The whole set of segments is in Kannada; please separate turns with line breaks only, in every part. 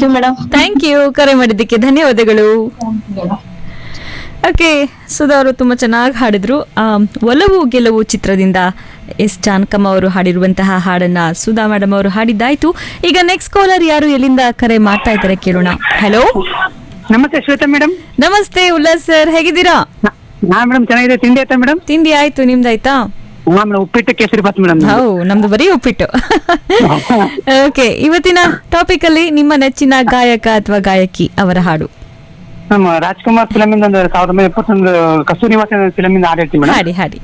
ಯು ಮೇಡಮ್
ಥ್ಯಾಂಕ್ ಯು ಕರೆ ಮಾಡಿದ್ದಕ್ಕೆ ಧನ್ಯವಾದಗಳು ಓಕೆ ಸುಧಾ ಅವರು ತುಂಬ ಚೆನ್ನಾಗಿ ಹಾಡಿದ್ರು ಆಮ್, ಒಲವು ಗೆಲುವು ಚಿತ್ರದಿಂದ ಎಸ್ ಜಾನಕಮ್ಮ ಅವರು ಹಾಡಿರುವಂತಹ ಹಾಡನ್ನ ಸುಧಾ ಮೇಡಮ್ ಅವರು ಹಾಡಿದ್ದಾಯ್ತು ಈಗ ನೆಕ್ಸ್ಟ್ ಕಾಲರ್ ಯಾರು ಎಲ್ಲಿಂದ ಕರೆ ಮಾಡ್ತಾ ಇದ್ದಾರೆ ಕೇಳೋಣ ಹಲೋ
ನಮಸ್ತೆ ಶ್ವೇತಾ ಮೇಡಮ್
ನಮಸ್ತೆ ಉಲ್ಲಾಸ್ ಸರ್ ಹೇಗಿದ್ದೀರಾ
ಹಾ ಮೇಡಮ್ ಚೆನ್ನಾಗಿದೆ ತಿಂಡಿ ಆಯ್ತಾ ಮೇಡಮ್
ತಿಂಡಿ ಆಯ್ತು ನಿಮ್ದಾಯ್ತಾ
ಹಾ ಮೇಡಮ್ ಉಪ್ಪಿಟ್ಟು ಕೇಸರಿ ಬಾತ್ ಮೇಡಮ್
ಹೌ ನಮ್ದು ಬರೀ ಉಪ್ಪಿಟ್ಟು ಓಕೆ ಇವತ್ತಿನ ಟಾಪಿಕ್ ಅಲ್ಲಿ ನಿಮ್ಮ ನೆಚ್ಚಿನ ಗಾಯಕ ಅಥವಾ ಗಾಯಕಿ ಅವರ ಹಾಡು
ನಮ್ಮ ರಾಜ್ಕುಮಾರ್ ಫಿಲಮ್ ಇಂದ ಒಂದು ಸಾವಿರದ ಒಂಬೈನೂರ ಎಪ್ಪತ್ತೊಂದು ಕಸ್ತೂರಿ ನಿವಾಸ ಫಿಲಮ್ ಇಂದ ಹಾಡು ಹೇಳ್ತೀನಿ ಮೇಡಮ್
ಹಾಡಿ ಹಾಡಿ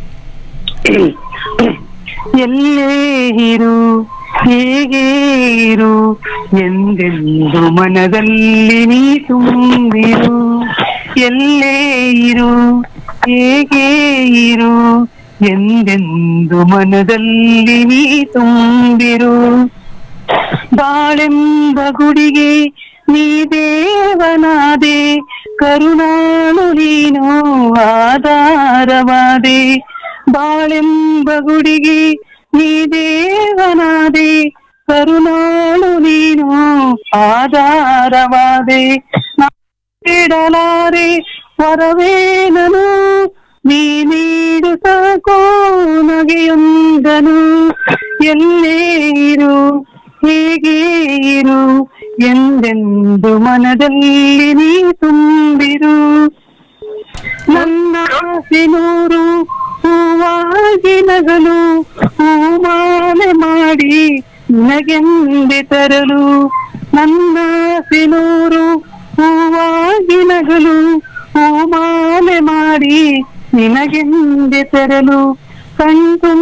ಎಲ್ಲೇ ಇರು ಹೇಗೆ ಇರು ಎಂದೆಂದು ಮನದಲ್ಲಿ ನೀ ತುಂಬಿರು ಎಲ್ಲೇ ಇರು ಹೇಗೆ ಇರು ಎಂದೆಂದು ಮನದಲ್ಲಿ ನೀ ತುಂಬಿರು ಬಾಳೆಂಬ ಗುಡಿಗೆ ನೀ ದೇವನಾದೆ ಕರುಣಾಳು ನೀನು ಆಧಾರವಾದೆ ಬಾಳೆಂಬ ಗುಡಿಗೆ ನೀ ದೇವನಾದೆ ಕರುಣಾಳು ನೀನು ಆಧಾರವಾದೆ ಇಡಲಾರೆ ವರವೇನನು ನೀ ನೀಡು ಸಾಕೋ ನಗೆಯೊಂದನು ಎಲ್ಲೇ ಇರು ಹೇಗೆ ಇರು ಎಂದೆಂದು ಮನದಲ್ಲಿ ನೀ ತುಂಬಿರು ನನ್ನ ಆಸೆ ನೂರು ಹೂವಾಗಿ ನಗಲು ಹೂಮಾಲೆ ಮಾಡಿ ನಿನಗೆಂದೆ ತರಲು ನನ್ನ ಆಸೆ ನೂರು ಹೂವಾಗಿ ನಗಲು ಹೂಮಾಲೆ ಮಾಡಿ ನಿನಗೆಂದೆ ತರಲು ಕಣ್ತು